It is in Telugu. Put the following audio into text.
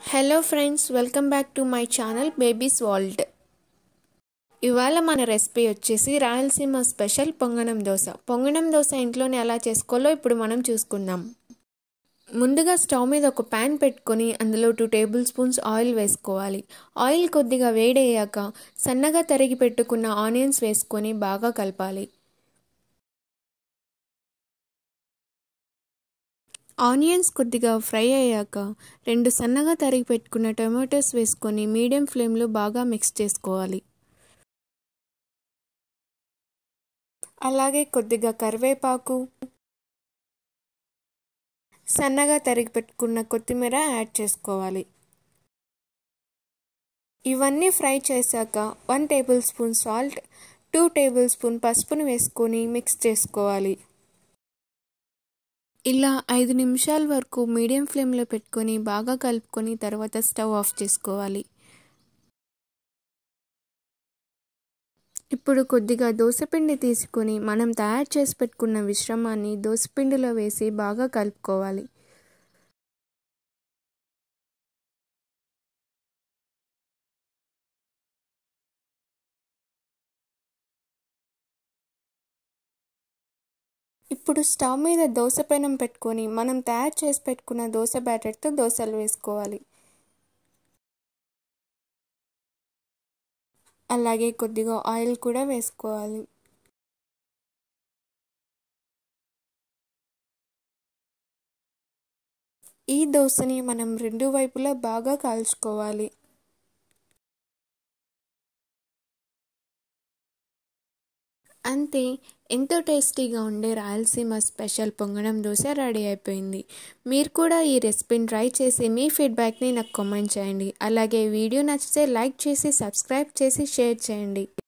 hello friends welcome back to my channel babies world ఇవాళ మన రెసిపీ వచ్చేసి రాయలసీమ స్పెషల్ పొంగనం దోశ పొంగనం దోశ ఇంట్లోనే ఎలా చేసుకోవాలో ఇప్పుడు మనం చూసుకుందాం ముందుగా స్టవ్ మీద ఒక ప్యాన్ పెట్టుకొని అందులో టూ టేబుల్ స్పూన్స్ ఆయిల్ వేసుకోవాలి ఆయిల్ కొద్దిగా వేడయ్యాక సన్నగా తరిగి పెట్టుకున్న ఆనియన్స్ వేసుకొని బాగా కలపాలి ఆనియన్స్ కొద్దిగా ఫ్రై అయ్యాక రెండు సన్నగా తరిగి పెట్టుకున్న టొమాటోస్ వేసుకొని మీడియం ఫ్లేమ్లో బాగా మిక్స్ చేసుకోవాలి అలాగే కొద్దిగా కరివేపాకు సన్నగా తరిగి పెట్టుకున్న కొత్తిమీర యాడ్ చేసుకోవాలి ఇవన్నీ ఫ్రై చేశాక one tablespoon salt two tablespoon పసుపును వేసుకొని మిక్స్ చేసుకోవాలి ఇలా ఐదు నిమిషాల వరకు మీడియం ఫ్లేమ్లో పెట్టుకొని బాగా కలుపుకొని తర్వాత స్టవ్ ఆఫ్ చేసుకోవాలి ఇప్పుడు కొద్దిగా దోసపిండి తీసుకొని మనం తయారు చేసి పెట్టుకున్న మిశ్రమాన్ని దోసపిండిలో వేసి బాగా కలుపుకోవాలి ఇప్పుడు స్టవ్ మీద దోశ పెనం పెట్టుకొని మనం తయారు చేసి పెట్టుకున్న దోశ బ్యాటర్తో దోశలు వేసుకోవాలి అలాగే కొద్దిగా ఆయిల్ కూడా వేసుకోవాలి ఈ దోశని మనం రెండు వైపులా బాగా కాల్చుకోవాలి అంతే ఎంతో టేస్టీగా ఉండే రాయలసీమ స్పెషల్ పొంగడం దోశ రెడీ అయిపోయింది మీరు కూడా ఈ రెసిపీని ట్రై చేసి మీ ఫీడ్బ్యాక్ని నాకు కామెంట్ చేయండి అలాగే వీడియో నచ్చితే లైక్ చేసి సబ్స్క్రైబ్ చేసి షేర్ చేయండి